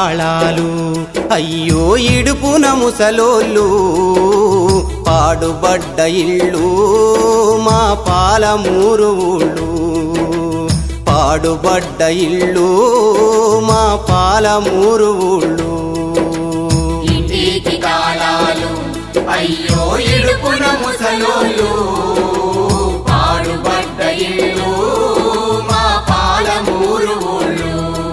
తాళాలు అయ్యో ఇడుపున ముసలోళ్ళు పాడుబడ్డ ఇళ్ళు మా పాలమూరు ఊళ్ళు పాడుబడ్డ ఇళ్ళు మా పాలమూరు ఊళ్ళు ఇంటికి తాళాలు అయ్యో ఇడుపున ముసలోళ్ళు పాడుబడ్డ ఇల్లు మా పాలమూరు ఊళ్ళు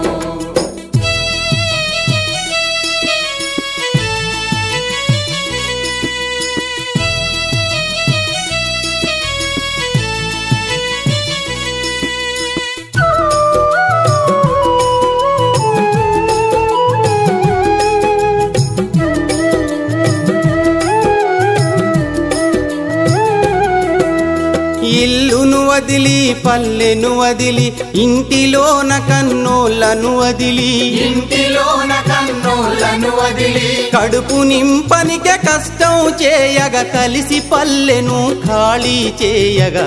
ఇల్లును వదిలి పల్లెను వదిలి ఇంటిలోన కన్నోళ్ళను వదిలి ఇంటిలోన కన్నులను వదిలి కడుపు నింపనికే కష్టం చేయగా కలిసి పల్లెను ఖాళీ చేయగా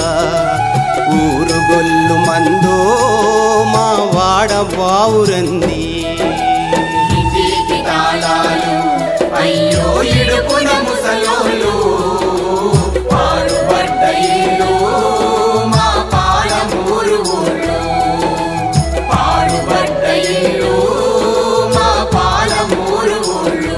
ఊరుగొల్లు మందో మా వాడ బావురంది ఇంటికి తాళాలు అయ్యో ఇడుపున ముసలోళ్ళు పాడుబడ్డ ఇల్లు మా పాలమూరు ఊళ్ళు పాడుబడ్డ ఇల్లు మా పాలమూరు ఊళ్ళు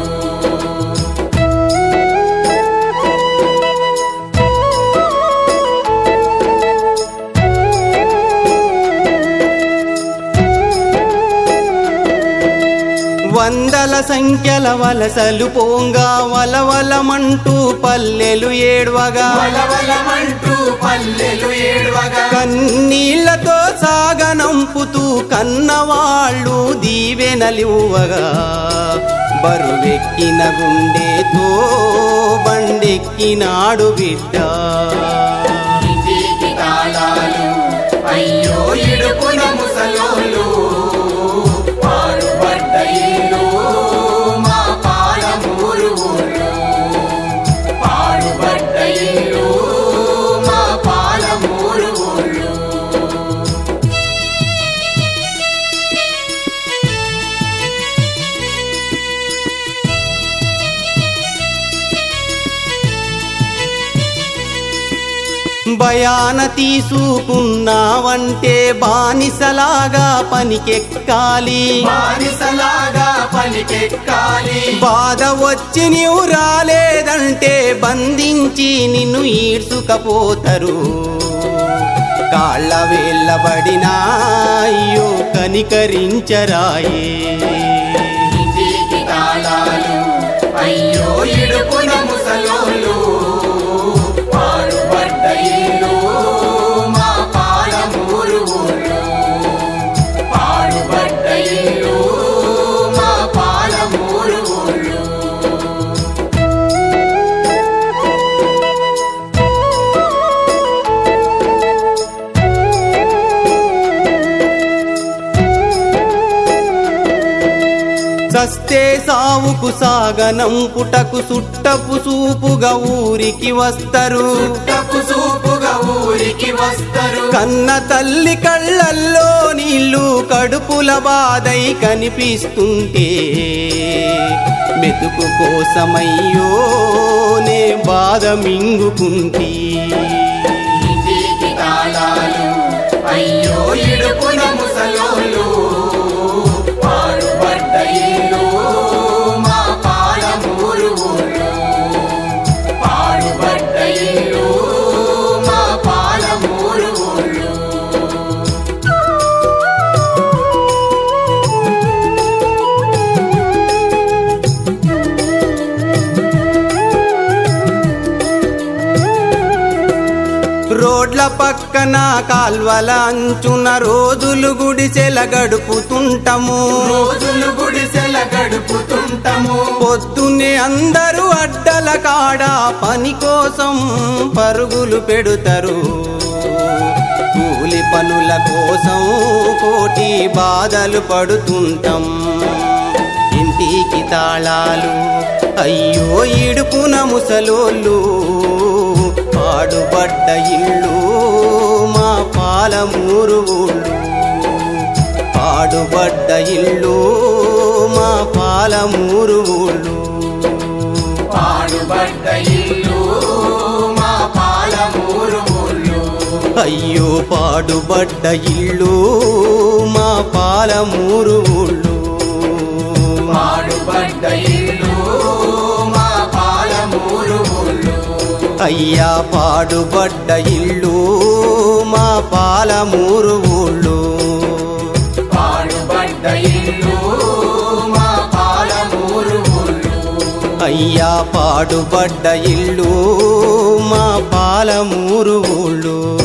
వందల సంఖ్యల వలసలు పోంగా వలవలమంటూ పల్లెలు ఏడ్వగా వలవలమంటూ పల్లెలు ఏడ్వగా కన్నీళ్లతో సాగనంపుతూ కన్నవాళ్ళు దీవెనలివ్వగా బరువెక్కిన గుండెతో బండెక్కినాడు బిడ్డ ఇంటికి తాళాలు అయ్యో ఇడుపున ముసలోళ్ళు పాడుబడ్డ ఇల్లు మా పాలమూరు ఊళ్ళు పాడుబడ్డ ఇల్లు మా పాలమూరు ఊళ్ళు భయాన తీసుకున్నావంటే బానిసలాగా పనికెక్కాలి బానిసలాగా పనికెక్కాలి బాధ వచ్చి నీవు రాలేదంటే బంధించి నిన్ను ఈడ్చుకపోతారు కాళ్ళ వేళ్ళబడినా అయ్యో కనికరించరాయే ఇంటికి తాళాలు అయ్యో ఇడుపున ముసలోళ్ళు పాడుబడ్డ ఇల్లు మా పాలమూరు ఊళ్ళు పాడుబడ్డ ఇల్లు మా పాలమూరు ఊళ్ళు సస్తే సావుకు సాగనం పుటకు సుట్టపు సూపుగా ఊరికి వస్తారు తప్పు సూపుగా ఊరికి వస్తారు కన్న తల్లి కళ్ళల్లో నీళ్లు కడుపుల బాధై కనిపిస్తుంటే మెతుకు కోసమయ్యో నే బాధ మింగుకుంటీ ఇంటికి తాళాలు అయ్యో ఇడుపున ముసలోళ్ళు పాడుబడ్డ ఇల్లు మా పాలమూరు ఊళ్ళు పాడుబడ్డ ఇల్లు మా పాలమూరు ఊళ్ళు రోడ్ల పక్కన కాల్వల అంచున రోజులు గుడిసెల గడుపుతుంటము రోజులు గుడిసెల గడుపుతుంటము పొద్దున్నే అందరూ అడ్డల కాడ పని కోసం పరుగులు పెడుతారు కూలి పనుల కోసం కోటి బాధలు పడుతుంటాం ఇంటికి తాళాలు అయ్యో ఇడుపున ముసలోళ్ళు పాడుబడ్డ ఇళ్ళు మా పాలమూరు ఊళ్ళు పాడుబడ్డ ఇల్లు మా పాలమూరు ఊళ్ళు పాడుబడ్డ ఇల్లు మా పాలమూరు ఊళ్ళు అయ్యో పాడుబడ్డ ఇల్లు మా పాలమూరు ఊళ్ళు పాడుబడ్డ ఇల్లు మా పాలమూరు ఊళ్ళు అయ్యా పాడుబడ్డ ఇల్లు మా పాలమూరు ఊళ్ళు పాడుబడ్డ ఇల్లు మా పాలమూరు ఊళ్ళు అయ్యా పాడుబడ్డ ఇల్లు మా పాలమూరు ఊళ్ళు